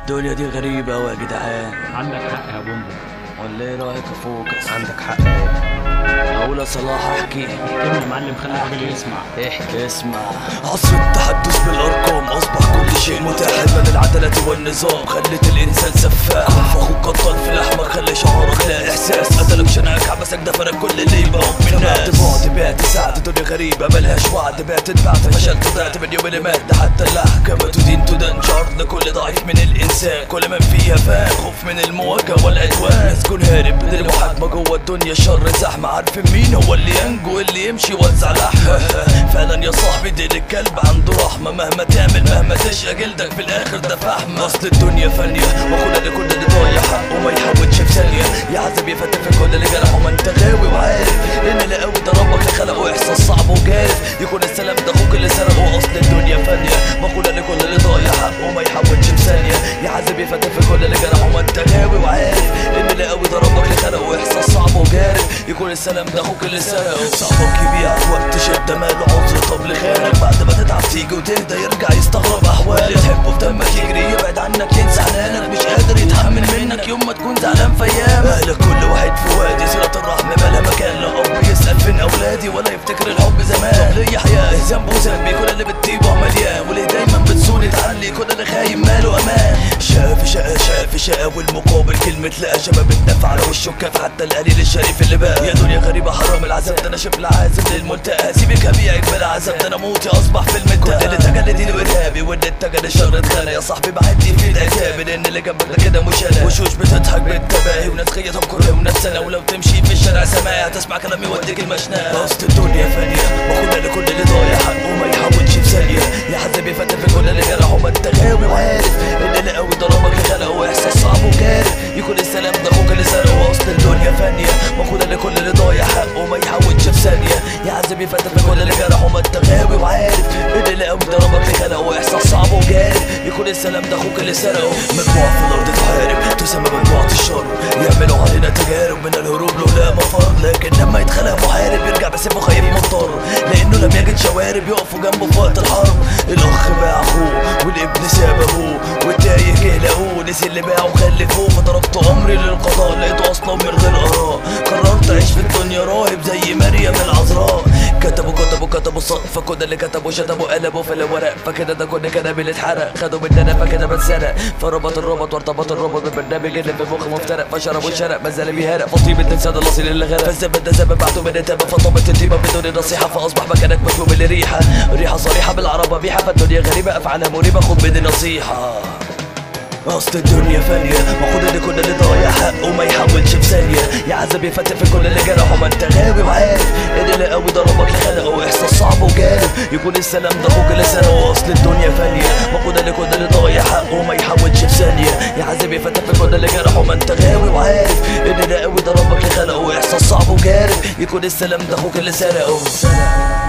الدنيا دي غريبة أوي يا جدعان عندك حق يا بومبو ولا ايه رأيك يا فوكس؟ عندك حق أقول يا صلاح احكي كلمة يا معلم خلي الراجل يسمع احكي اسمع عصر التحدث بالارقام اصبح كل شيء متاح من العدالة والنظام خلت الانسان سفاح فخوك قطان في الاحمر خلي شعارك لا احساس قتلك شنقك حبسك دفنك كل اللي يبقى من الناس بعد بعت ساعة الدنيا غريبة ملهاش وعد بعت اتبعت فشلت ضعت من يوم اللي مات ده حتى الاحكام تدين تدان شعرنا كل ضعيف من الانسان كل من فيها فاهم خوف من المواجهة والعدوان نسكن هارب من المحاكمة جوه الدنيا الشر زحمة عارفين مين هو اللي ينجو اللي يمشي يوزع لحمة فعلا يا صاحبي دين الكلب عنده رحمة مهما تعمل مهما تشقى جلدك في الاخر ده فحمة اصل الدنيا فانية وكل اللي كل اللي ضايع حقه ما يحاولش في ثانية يعذب يفتح في كل اللي جرحه ما انت غاوي وعارف ان اللي قوي ده ربك اللي خلقه احساس صعب وجارف يكون السلام ده اخوك اللي سرقه اصل الدنيا فانية وكل اللي كل اللي ضايع حقه ما يحاولش في ثانية يعذب يفتح في كل اللي جرحه ما انت غاوي وعارف ان اللي قوي ده ربك اللي خلقه احساس صعب وجارف يكون السلام ده اخوك اللي سرقه صاحبك يبيعك وقت شدة ماله عذر طب لخيرك بعد ما تتعب تيجي وتهدى يرجع يستغرب احوالك تحبه في دمك يجري يبعد عنك ينسى حنانك مش قادر يتحمل منك يوم ما تكون زعلان في ايامك مالك كل واحد في وادي صلة الرحم مالها مكان لا اب يسأل فين اولادي ولا يفتكر الحب زمان طب ليه حياة ذنبه ذنبي كل اللي بتطيبه مليان وليه دايما بتسوني تعلي كل اللي خايم ماله امان شاف شقة شاف شقة والمقابل كلمة لا شباب الدفع على وشه كاف حتى القليل الشريف اللي بقى يا دنيا غريبة حرام العذاب ده انا شبل عازم للملتقى سيبك ابيعك بلا عذاب ده انا موتي اصبح في المنتهى اللي اتجه لدين وارهابي واللي اتجه للشر اتخانق يا صاحبي بعدي في العتاب لان اللي جنبك ده كده مش انا وشوش بتضحك بالتباهي وناس خيطهم كره وناس سنة ولو تمشي في الشارع سماعي هتسمع كلامي يوديك المشنقة اصل الدنيا فانية وكل لكل اللي ضايع حقه ما يحاولش في ثانية يا حد بيفتح في كل اللي جرحه ما انت غاوي وعارف ان اللي قوي ضربك اللي خلقه احساس صعب وجارف يكون السلام ده اخوك اللي سرقه اصل الدنيا فانية وكل اللي كل اللي ضايع حقه ما يحاولش في ثانية يا عذب يفتح في كل اللي جرحه ما انت غاوي وعارف ان اللي قوي ضربك اللي خلقه احساس صعب وجارف يكون السلام ده اخوك اللي سرقه مجموعة في الارض تحارب تسمى مجموعة الشر يعملوا علينا تجارب من الهروب لولا مفر لكن لما يتخلق محارب يرجع بسيفه خايف مضطر لانه لم يجد شوارب يقفوا جنبه في وقت الحرب الاخ باع اخوه والابن ساب ابوه والتايه جه لقوه نسي اللي باعه وخلفوه فضربت امري للقضاء لقيته اصلا من غير اراء قررت اعيش في الدنيا راهب زي مريم العذراء كتبوا كتبوا كتبوا صف فكل اللي كتبوا شتموا قلبوا في الورق فكده ده كل كلامي اللي اتحرق خدوا مننا فكده بتسرق فربط الربط وارتبط الربط بالبرنامج اللي في مخي مفترق فشرب وشرق ما زال بيهرق فطيب الانسان الاصيل اللي غرق فالزبد ده سبب بعته من التبه فطبت التيمه بدون نصيحه فاصبح مكانك مكتوب الريحه ريحه صريحه بالعربه بيحه فالدنيا غريبه افعالها مريبه خد مني نصيحه اصل الدنيا فانية وخد اللي كل اللي ضايع حقه ما يحاولش في ثانية يا عذب يفتح في كل اللي جرحه ما انت غاوي وعارف ان اللي قوي ضربك اللي خلقه احساس صعب وجارف يكون السلام ده اخوك اللي سرقه اصل الدنيا فانية وخد اللي كل اللي ضايع حقه ما يحاولش في ثانية يا عذب يفتح في كل اللي جرحه ما انت غاوي وعارف ان اللي قوي ضربك اللي خلقه احساس صعب وجارف يكون السلام ده اخوك اللي سرقه